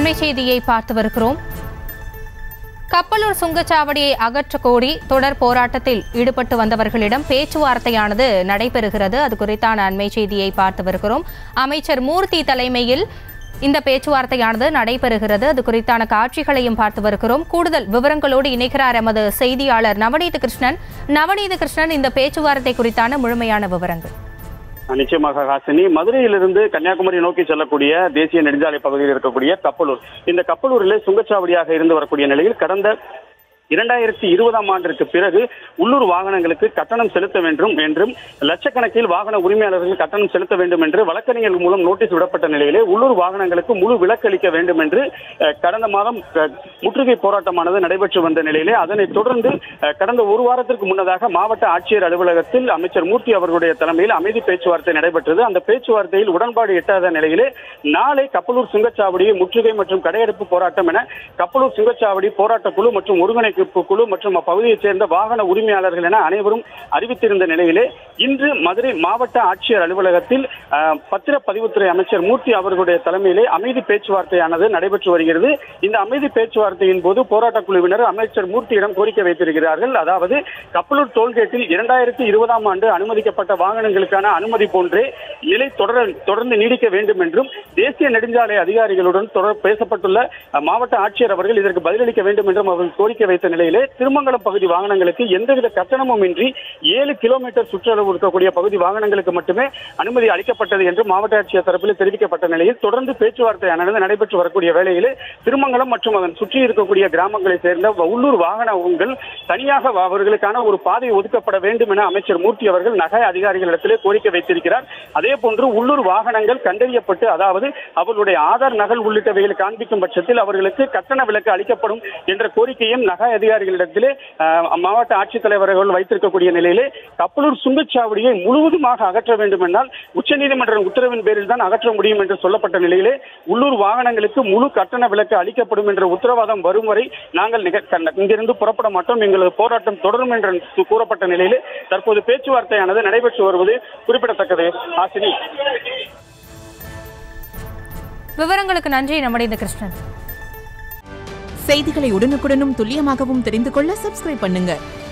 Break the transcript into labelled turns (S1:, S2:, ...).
S1: அண்மை செய்தியை பார்த்து வருகிறோம் கப்பலூர் சுங்கச்சாவடியை அகற்ற கோரி தொடர் போராட்டத்தில் ஈடுபட்டு வந்தவர்களிடம் பேச்சுவார்த்தையானது நடைபெறுகிறது அது குறித்தான அண்மை செய்தியை பார்த்து வருகிறோம் அமைச்சர் மூர்த்தி தலைமையில் இந்த பேச்சுவார்த்தையானது நடைபெறுகிறது அது குறித்தான காட்சிகளையும் பார்த்து வருகிறோம் கூடுதல் விவரங்களோடு இணைகிறார் எமது செய்தியாளர் நவநீத கிருஷ்ணன் நவநீத கிருஷ்ணன் இந்த பேச்சுவார்த்தை குறித்தான முழுமையான விவரங்கள்
S2: நிச்சயமாக ஹாசினி மதுரையிலிருந்து கன்னியாகுமரி நோக்கி செல்லக்கூடிய தேசிய நெடுஞ்சாலை பகுதியில் இருக்கக்கூடிய கப்பலூர் இந்த கப்பலூரிலே சுங்கச்சாவடியாக இருந்து வரக்கூடிய நிலையில் கடந்த இரண்டாயிரத்தி இருபதாம் ஆண்டிற்கு பிறகு உள்ளூர் வாகனங்களுக்கு கட்டணம் செலுத்த வேண்டும் என்றும் லட்சக்கணக்கில் வாகன உரிமையாளர்கள் கட்டணம் செலுத்த வேண்டும் என்று வழக்கறிஞர்கள் மூலம் நோட்டீஸ் விடப்பட்ட நிலையிலே உள்ளூர் வாகனங்களுக்கு முழு விலக்களிக்க வேண்டும் என்று அஹ், கடந்த மாதம் அஹ், முற்றுகை போராட்டமானது நடைபெற்று வந்த நிலையிலே அதனைத் தொடர்ந்து அஹ், கடந்த ஒரு வாரத்திற்கு முன்னதாக மாவட்ட ஆட்சியர் அலுவலகத்தில் அமைச்சர் மூர்த்தி அவர்களுடைய தலைமையில் அமைதி பேச்சுவார்த்தை நடைபெற்றது அந்த பேச்சுவார்த்தையில் உடன்பாடு எட்டாத நிலையிலே நாளை கப்பலூர் சுங்கச்சாவடியை முற்றுகை மற்றும் கடையெடுப்பு போராட்டம் என கப்பலூர் சுங்கச்சாவடி போராட்ட குழு மற்றும் ஒருங்கிணைப்பு குழு மற்றும் அப்பகுதியைச் சேர்ந்த வாகன உரிமையாளர்கள் என அனைவரும் அறிவித்திருந்த நிலையிலே இன்று மதுரை மாவட்ட ஆட்சியர் அலுவலகத்தில் அஹ், பத்திரப்பதிவுத்துறை அமைச்சர் மூர்த்தி அவர்களுடைய தலைமையிலே அமைதி பேச்சுவார்த்தையானது நடைபெற்று வருகிறது இந்த அமைதி பேச்சுவார்த்தையின் போது போராட்ட குழுவினர் அமைச்சர் மூர்த்தியிடம் கோரிக்கை வைத்திருக்கிறார்கள் அதாவது கப்பலூர் டோல்கேட்டில் இரண்டாயிரத்தி இருபதாம் ஆண்டு அனுமதிக்கப்பட்ட வாகனங்களுக்கான அனுமதி போன்றே நிலை தொடர தொடர்ந்து நீடிக்க வேண்டும் என்றும் தேசிய நெடுஞ்சாலை அதிகாரிகளுடன் தொடர் பேசப்பட்டுள்ள அஹ், மாவட்ட ஆட்சியர் அவர்கள் இதற்கு பதிலளிக்க வேண்டும் என்றும் அவர்கள் கோரிக்கை வைத்த நிலையிலே திருமங்கலம் பகுதி வாகனங்களுக்கு எந்தவித கட்டணமும் இன்றி ஏழு கிலோமீட்டர் சுற்றளவு இருக்கக்கூடிய பகுதி வாகனங்களுக்கு மட்டுமே அனுமதி அளிக்கப்பட்டது என்று மாவட்ட ஆட்சியர் தரப்பில் தெரிவிக்கப்பட்ட நிலையில் தொடர்ந்து பேச்சுவார்த்தையானது நடைபெற்று வரக்கூடிய வேளையிலே திருமங்கலம் மற்றும் அதன் சுற்றி இருக்கக்கூடிய கிராமங்களை சேர்ந்த உள்ளூர் வாகனங்கள் தனியாக அவர்களுக்கான ஒரு பாதை ஒதுக்கப்பட வேண்டும் என அமைச்சர் மூர்த்தி அவர்கள் நகை அதிகாரிகளிடத்திலே கோரிக்கை வைத்திருக்கிறார் அதே போன்று உள்ளூர் வாகனங்கள் கண்டறியப்பட்டு அதாவது அவர்களுடைய ஆதார் நகல் உள்ளிட்டவைகளை காண்பிக்கும் பட்சத்தில் அவர்களுக்கு கட்டண விலக்கு அளிக்கப்படும் என்ற கோரிக்கையும் நகை அதிகாரிகளிடத்திலே அஹ், மாவட்ட ஆட்சித்தலைவர் அவர்கள் வைத்திருக்கக்கூடிய நிலையிலே கப்பலூர் சுங்கச்சாவடியை முழுவதுமாக அகற்ற வேண்டும் என்றால் உச்சநீதிமன்ற உத்தரவின் பேரில் தான் அகற்ற முடியும் என்று சொல்லப்பட்ட நிலையிலே உள்ளூர் வாகனங்களுக்கு முழு கட்டண விலக்கு அளிக்கப்படும் என்ற உத்தரவாதம் வரும் வரை நாங்கள் நிக- கண்ட- இங்கிருந்து புறப்பட மாட்டோம் எங்களது போராட்டம் தொடரும் என்று சு- கூறப்பட்ட நிலையிலே தற்போது பேச்சுவார்த்தையானது நடைபெற்று வருவது குறிப்பிடத்தக்கது ஆசினி
S1: விவரங்களுக்கு நன்றி நவநீத கிருஷ்ணன்
S3: செய்திகளை உடனுக்குடனும் துல்லியமாகவும் தெரிந்து கொள்ள சப்ஸ்கிரைப் பண்ணுங்க